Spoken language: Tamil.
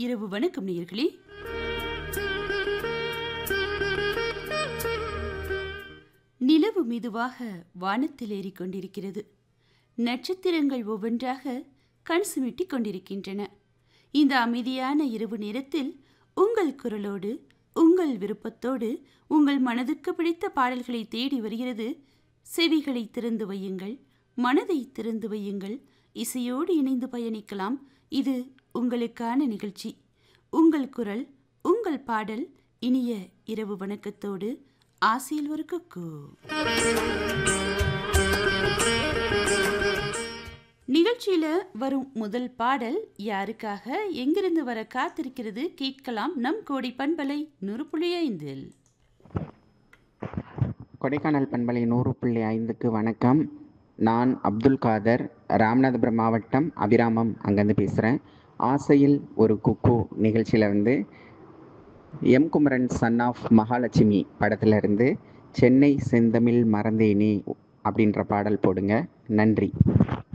இரவு வணக்கம் நேயர்களே நிலவு மெதுவாக வானத்தில் ஏறிக்கொண்டிருக்கிறது நட்சத்திரங்கள் ஒவ்வொன்றாக கண் சிமிட்டிக் கொண்டிருக்கின்றன இந்த அமைதியான இரவு நேரத்தில் உங்கள் குரலோடு உங்கள் விருப்பத்தோடு உங்கள் மனதுக்கு பிடித்த பாடல்களை தேடி வருகிறது செவிகளை திறந்து வையுங்கள் மனதை திறந்து வையுங்கள் இசையோடு இணைந்து பயணிக்கலாம் இது உங்களுக்கான நிகழ்ச்சி உங்கள் குரல் உங்கள் பாடல் இனிய இரவு வணக்கத்தோடு ஆசையில் ஒரு குக்கு நிகழ்ச்சியில வரும் முதல் பாடல் யாருக்காக எங்கிருந்து வர காத்திருக்கிறது கேட்கலாம் நம் கோடி பண்பலை நூறு புள்ளி ஐந்தில் கொடைக்கானல் பண்பலை நூறு புள்ளி ஐந்துக்கு வணக்கம் நான் அப்துல் காதர் ராமநாதபுரம் மாவட்டம் அபிராமம் அங்கேருந்து பேசுகிறேன் ஆசையில் ஒரு குக்கு நிகழ்ச்சியில் வந்து M Kumaran son of Mahalakshmi படத்துல இருந்து சென்னை செந்தமிழ் மறந்தேனே அப்படின்ற பாடல் போடுங்க நன்றி